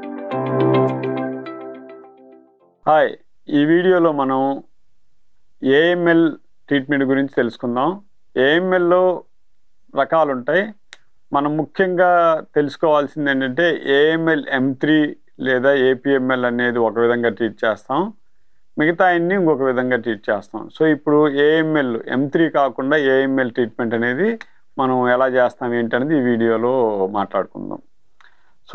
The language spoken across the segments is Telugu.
హాయ్ ఈ వీడియోలో మనం ఏఎంఎల్ ట్రీట్మెంట్ గురించి తెలుసుకుందాం ఏఎంఎల్లో రకాలు ఉంటాయి మనం ముఖ్యంగా తెలుసుకోవాల్సింది ఏంటంటే ఏఎంఎల్ ఎం త్రీ లేదా ఏపీఎంఎల్ అనేది ఒక విధంగా ట్రీట్ చేస్తాం మిగతా అన్ని ఇంకొక విధంగా ట్రీట్ చేస్తాం సో ఇప్పుడు ఏఎంఎల్ ఎం త్రీ కాకుండా ఏఎంఎల్ ట్రీట్మెంట్ అనేది మనం ఎలా చేస్తాం ఏంటనేది ఈ వీడియోలో మాట్లాడుకుందాం సో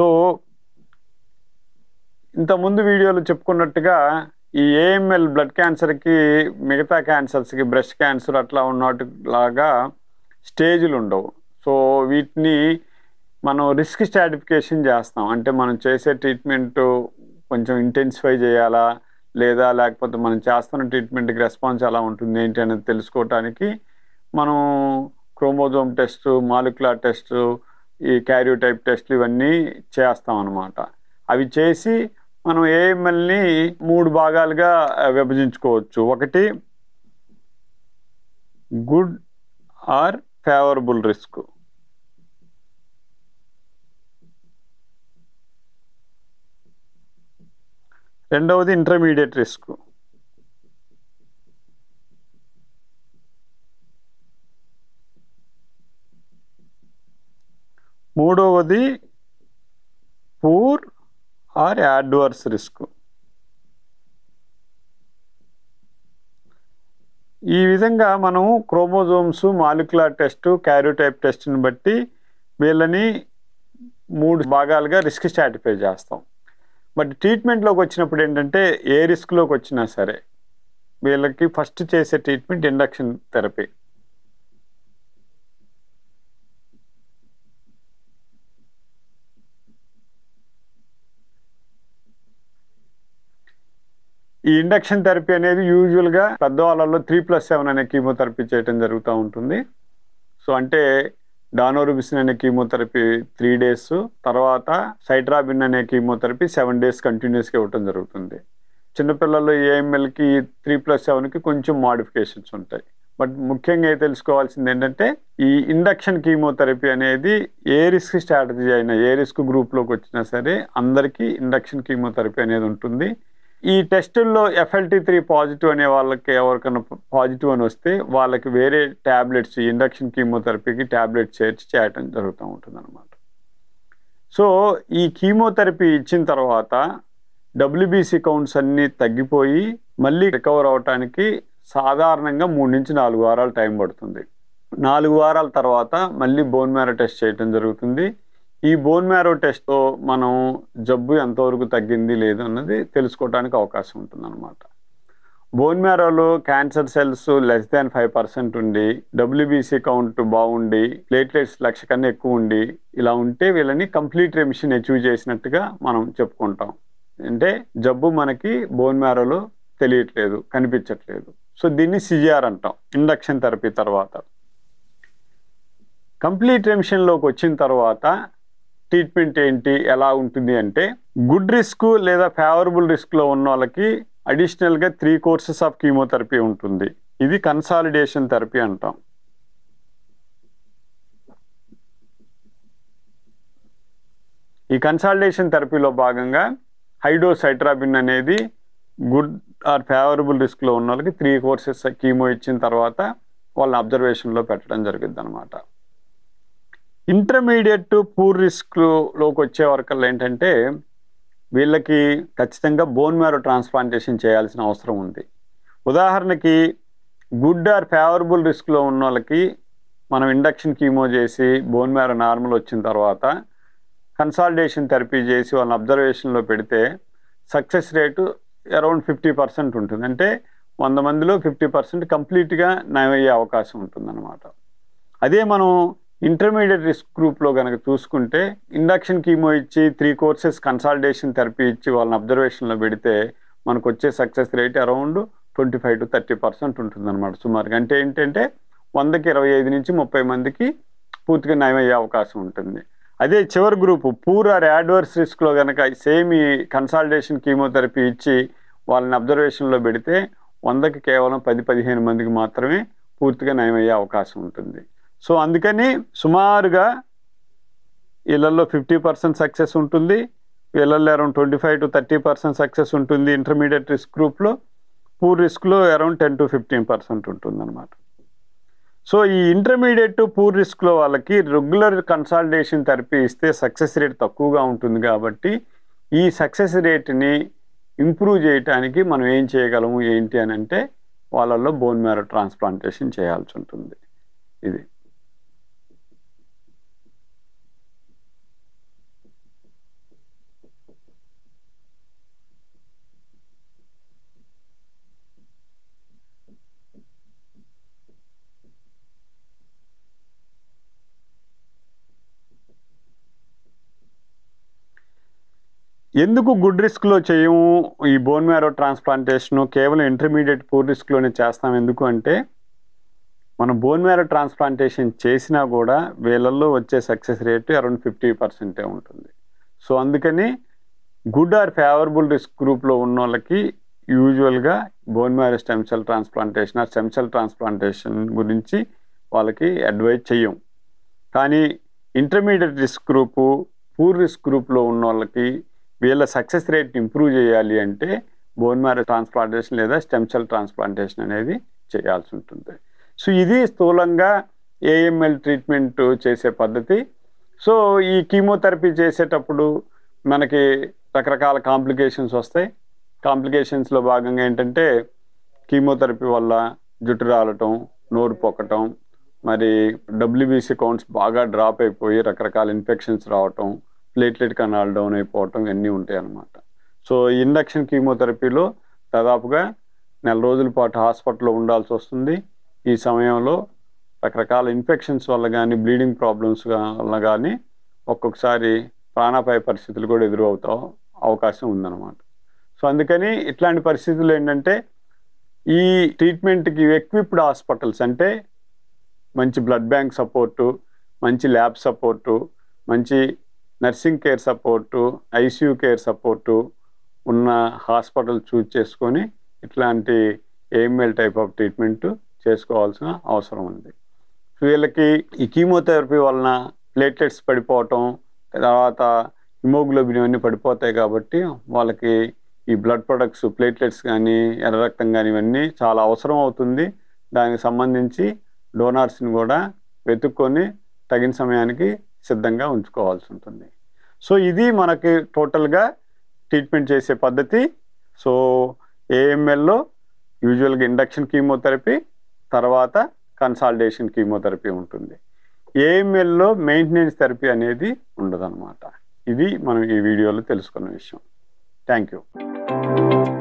ఇంతకుముందు వీడియోలో చెప్పుకున్నట్టుగా ఈ ఏఎంఎల్ బ్లడ్ క్యాన్సర్కి మిగతా క్యాన్సర్స్కి బ్రెస్ట్ క్యాన్సర్ అట్లా ఉన్నట్టులాగా స్టేజ్లు ఉండవు సో వీటిని మనం రిస్క్ స్ట్రాటిఫికేషన్ చేస్తాం అంటే మనం చేసే ట్రీట్మెంట్ కొంచెం ఇంటెన్సిఫై చేయాలా లేదా లేకపోతే మనం చేస్తున్న ట్రీట్మెంట్కి రెస్పాన్స్ ఎలా ఉంటుంది ఏంటి అనేది తెలుసుకోవటానికి మనం క్రోమోజోమ్ టెస్ట్ మాలిక్యులర్ టెస్ట్ ఈ క్యారియోటైప్ టెస్ట్లు ఇవన్నీ చేస్తాం అన్నమాట అవి చేసి మనం ఏఎంఎల్ని మూడు భాగాలుగా విభజించుకోవచ్చు ఒకటి గుడ్ ఆర్ ఫేవరబుల్ రిస్క్ రెండవది ఇంటర్మీడియట్ రిస్క్ మూడవది పూర్ ఆర్ యాడ్వర్స్ రిస్క్ ఈ విధంగా మనం క్రోమోజోమ్స్ మాలిక్యులర్ టెస్ట్ క్యారియోటైప్ టెస్ట్ని బట్టి వీళ్ళని మూడు భాగాలుగా రిస్క్ స్ట్రాటిఫై చేస్తాం బట్ ట్రీట్మెంట్లోకి వచ్చినప్పుడు ఏంటంటే ఏ రిస్క్లోకి వచ్చినా సరే వీళ్ళకి ఫస్ట్ చేసే ట్రీట్మెంట్ ఇండక్షన్ థెరపీ ఈ ఇండక్షన్ థెరపీ అనేది యూజువల్గా పెద్దవాళ్ళలో త్రీ ప్లస్ సెవెన్ అనే కీమోథెరపీ చేయడం జరుగుతూ ఉంటుంది సో అంటే డానోరుబిసిన్ అనే కీమోథెరపీ త్రీ డేస్ తర్వాత సైట్రాబిన్ అనే కీమోథెరపీ సెవెన్ డేస్ కంటిన్యూస్గా ఇవ్వటం జరుగుతుంది చిన్నపిల్లల్లో ఏఎంఎల్కి త్రీ ప్లస్ సెవెన్కి కొంచెం మాడిఫికేషన్స్ ఉంటాయి బట్ ముఖ్యంగా తెలుసుకోవాల్సింది ఏంటంటే ఈ ఇండక్షన్ కీమోథెరపీ అనేది ఏ రిస్క్ స్ట్రాటజీ అయినా ఏ రిస్క్ గ్రూప్లోకి వచ్చినా సరే అందరికీ ఇండక్షన్ కీమోథెరపీ అనేది ఉంటుంది ఈ టెస్టుల్లో ఎఫ్ఎల్టీ త్రీ పాజిటివ్ అనే వాళ్ళకి ఎవరికైనా పాజిటివ్ అని వస్తే వాళ్ళకి వేరే ట్యాబ్లెట్స్ ఇండక్షన్ కీమోథెరపీకి ట్యాబ్లెట్ చేర్చి చేయటం జరుగుతూ ఉంటుంది అనమాట సో ఈ కీమోథెరపీ ఇచ్చిన తర్వాత డబ్ల్యూబీసీ కౌంట్స్ అన్నీ తగ్గిపోయి మళ్ళీ రికవర్ అవటానికి సాధారణంగా మూడు నుంచి నాలుగు వారాలు టైం పడుతుంది నాలుగు వారాల తర్వాత మళ్ళీ బోన్ మ్యారో టెస్ట్ చేయటం జరుగుతుంది ఈ బోన్ మ్యారో టెస్ట్తో మనం జబ్బు ఎంతవరకు తగ్గింది లేదు అన్నది తెలుసుకోవడానికి అవకాశం ఉంటుంది అనమాట బోన్ మ్యారోలో cancer cells less than five percent ఉండి డబ్ల్యూబీసీ కౌంట్ బాగుండి ప్లేట్లెట్స్ లక్ష కన్నా ఎక్కువ ఉండి ఇలా ఉంటే వీళ్ళని కంప్లీట్ రెమిషన్ అచీవ్ చేసినట్టుగా మనం చెప్పుకుంటాం అంటే జబ్బు మనకి బోన్ మ్యారోలో తెలియట్లేదు కనిపించట్లేదు సో దీన్ని సిజిఆర్ అంటాం ఇండక్షన్ థెరపీ తర్వాత కంప్లీట్ రెమిషన్లోకి వచ్చిన తర్వాత ట్రీట్మెంట్ ఏంటి ఎలా ఉంటుంది అంటే గుడ్ రిస్క్ లేదా ఫేవరబుల్ రిస్క్లో ఉన్న వాళ్ళకి అడిషనల్గా త్రీ కోర్సెస్ ఆఫ్ కీమోథెరపీ ఉంటుంది ఇది కన్సాలిడేషన్ థెరపీ అంటాం ఈ కన్సాలిడేషన్ థెరపీలో భాగంగా హైడోసైట్రాబిన్ అనేది గుడ్ ఆర్ ఫేవరబుల్ రిస్క్లో ఉన్న వాళ్ళకి త్రీ కోర్సెస్ కీమో ఇచ్చిన తర్వాత వాళ్ళని అబ్జర్వేషన్లో పెట్టడం జరుగుద్ది అనమాట ఇంటర్మీడియట్ పూర్ రిస్క్లోకి వచ్చే వరకల్లా ఏంటంటే వీళ్ళకి ఖచ్చితంగా బోన్ మ్యారో ట్రాన్స్ప్లాంటేషన్ చేయాల్సిన అవసరం ఉంది ఉదాహరణకి గుడ్ ఆర్ ఫేవరబుల్ రిస్క్లో ఉన్న వాళ్ళకి మనం ఇండక్షన్ కీమో చేసి బోన్ మ్యారో నార్మల్ వచ్చిన తర్వాత కన్సాలిడేషన్ థెరపీ చేసి వాళ్ళని అబ్జర్వేషన్లో పెడితే success rate around fifty percent ఉంటుంది అంటే వంద మందిలో ఫిఫ్టీ పర్సెంట్ కంప్లీట్గా నయమయ్యే అవకాశం ఉంటుందన్నమాట అదే మనం ఇంటర్మీడియట్ రిస్క్ గ్రూప్లో కనుక చూసుకుంటే ఇండక్షన్ కీమో ఇచ్చి త్రీ కోర్సెస్ కన్సాలిడేషన్ థెరపీ ఇచ్చి వాళ్ళని అబ్జర్వేషన్లో పెడితే మనకు వచ్చే success rate around twenty five to thirty percent ఉంటుంది అనమాట సుమారుగా అంటే ఏంటంటే వందకి ఇరవై ఐదు నుంచి ముప్పై మందికి పూర్తిగా నయమయ్యే అవకాశం ఉంటుంది అదే చివరి గ్రూపు పూర్ ఆర్ యాడ్వర్స్ రిస్క్లో కనుక సేమ్ ఈ కన్సాలిడేషన్ కీమోథెరపీ ఇచ్చి వాళ్ళని అబ్జర్వేషన్లో పెడితే వందకి కేవలం పది పదిహేను మందికి మాత్రమే పూర్తిగా నయమయ్యే అవకాశం ఉంటుంది సో అందుకని సుమారుగా వీళ్ళల్లో ఫిఫ్టీ పర్సెంట్ సక్సెస్ ఉంటుంది వీళ్ళల్లో around twenty five to thirty percent success ఉంటుంది ఇంటర్మీడియట్ రిస్క్ గ్రూప్లో పూర్ రిస్క్లో around ten to fifteen percent ఉంటుంది అనమాట సో ఈ ఇంటర్మీడియట్ టు పూర్ రిస్క్లో వాళ్ళకి రెగ్యులర్ కన్సాలిడేషన్ థెరపీ ఇస్తే సక్సెస్ రేట్ తక్కువగా ఉంటుంది కాబట్టి ఈ సక్సెస్ రేట్ని ఇంప్రూవ్ చేయడానికి మనం ఏం చేయగలము ఏంటి అని అంటే వాళ్ళల్లో బోన్ మ్యారో ట్రాన్స్ప్లాంటేషన్ చేయాల్సి ఉంటుంది ఇది ఎందుకు గుడ్ రిస్క్లో చేయము ఈ బోన్ మ్యారో ట్రాన్స్ప్లాంటేషన్ కేవలం ఇంటర్మీడియట్ పూర్ రిస్క్లోనే చేస్తాం ఎందుకు అంటే మనం బోన్ మ్యారో ట్రాన్స్ప్లాంటేషన్ చేసినా కూడా వీళ్ళల్లో వచ్చే సక్సెస్ రేట్ అరౌండ్ ఫిఫ్టీ పర్సెంటే ఉంటుంది సో అందుకని గుడ్ ఆర్ ఫేవరబుల్ రిస్క్ గ్రూప్లో ఉన్న వాళ్ళకి యూజువల్గా bone marrow stem cell transplantation ఆ స్టెమ్ సెల్ ట్రాన్స్ప్లాంటేషన్ గురించి వాళ్ళకి అడ్వైజ్ చెయ్యం కానీ intermediate risk group poor risk గ్రూప్లో ఉన్న వాళ్ళకి వీళ్ళ సక్సెస్ రేట్ ఇంప్రూవ్ చేయాలి అంటే బోన్ మ్యారో ట్రాన్స్ప్లాంటేషన్ లేదా స్టెమ్ సెల్ ట్రాన్స్ప్లాంటేషన్ అనేది చేయాల్సి ఉంటుంది సో ఇది స్థూలంగా ఏఎంఎల్ ట్రీట్మెంట్ చేసే పద్ధతి సో ఈ కీమోథెరపీ చేసేటప్పుడు మనకి రకరకాల కాంప్లికేషన్స్ వస్తాయి కాంప్లికేషన్స్లో భాగంగా ఏంటంటే కీమోథెరపీ వల్ల జుట్టు రాలటం నోరు పొక్కటం మరి డబ్ల్యూబీసీ కౌంట్స్ బాగా డ్రాప్ అయిపోయి రకరకాల ఇన్ఫెక్షన్స్ రావటం ప్లేట్లెట్ కణాలు డౌన్ అయిపోవటం ఇవన్నీ ఉంటాయి అన్నమాట సో ఇండక్షన్ కీమోథెరపీలో దాదాపుగా నెల రోజుల పాటు హాస్పిటల్లో ఉండాల్సి వస్తుంది ఈ సమయంలో రకరకాల ఇన్ఫెక్షన్స్ వల్ల కానీ బ్లీడింగ్ ప్రాబ్లమ్స్ వల్ల కానీ ఒక్కొక్కసారి ప్రాణాపాయ పరిస్థితులు కూడా ఎదురవుతా అవకాశం ఉందన్నమాట సో అందుకని ఇట్లాంటి పరిస్థితులు ఏంటంటే ఈ ట్రీట్మెంట్కి ఎక్విప్డ్ హాస్పిటల్స్ అంటే మంచి బ్లడ్ బ్యాంక్ సపోర్టు మంచి ల్యాబ్ సపోర్టు మంచి nursing care support ICU care support ఉన్న హాస్పిటల్ చూజ్ చేసుకొని ఇట్లాంటి ఏఎంఎల్ టైప్ ఆఫ్ ట్రీట్మెంట్ చేసుకోవాల్సిన అవసరం ఉంది వీళ్ళకి ఈ కీమోథెరపీ వలన ప్లేట్లెట్స్ పడిపోవటం తర్వాత హిమోగ్లోబిన్ ఇవన్నీ పడిపోతాయి కాబట్టి వాళ్ళకి ఈ బ్లడ్ ప్రొడక్ట్స్ ప్లేట్లెట్స్ కానీ ఎర్ర రక్తం కానీ ఇవన్నీ చాలా అవసరం అవుతుంది దానికి సంబంధించి డోనార్స్ని కూడా వెతుక్కొని తగిన సమయానికి సిద్ధంగా ఉంచుకోవాల్సి ఉంటుంది సో ఇది మనకి టోటల్గా ట్రీట్మెంట్ చేసే పద్ధతి సో ఏఎంఎల్లో యూజువల్గా ఇండక్షన్ కీమోథెరపీ తర్వాత కన్సాల్టేషన్ కీమోథెరపీ ఉంటుంది ఏఎంఎల్లో మెయింటెనెన్స్ థెరపీ అనేది ఉండదన్నమాట ఇది మనం ఈ వీడియోలో తెలుసుకున్న విషయం థ్యాంక్ యూ